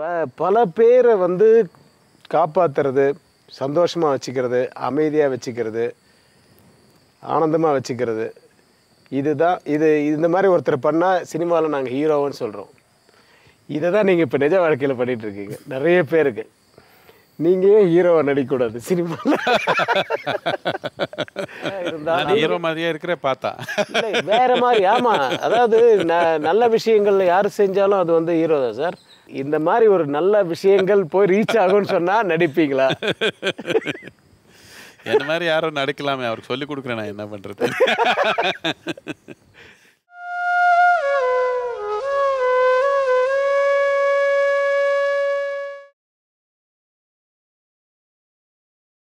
ப- பல பேரை வந்து காப்பாத்துறது சந்தோஷமாக வச்சுக்கிறது அமைதியாக வச்சுக்கிறது ஆனந்தமாக வச்சுக்கிறது இதுதான் இது இந்த மாதிரி ஒருத்தர் பண்ணால் சினிமாவில் நாங்கள் ஹீரோன்னு சொல்கிறோம் இதை தான் நீங்கள் இப்போ நிஜ வாழ்க்கையில் பண்ணிட்டு இருக்கீங்க நிறைய பேருக்கு நீங்கள் ஏன் ஹீரோவை நடிக்கக்கூடாது சினிமாவில் நான் ஹீரோ மாதிரியே இருக்கிற பார்த்தா இல்லை வேற மாதிரி ஆமா அதாவது ந- நல்ல விஷயங்கள் யார் செஞ்சாலும் அது வந்து ஹீரோ தான் சார் இந்த மாதிரி ஒரு நல்ல விஷயங்கள் போய் ரீச் ஆகும்னு சொன்னா நடிப்பீங்களா என்ன மாதிரி யாரும் நடிக்கலாமே அவருக்கு சொல்லி கொடுக்குறேன் நான் என்ன பண்றது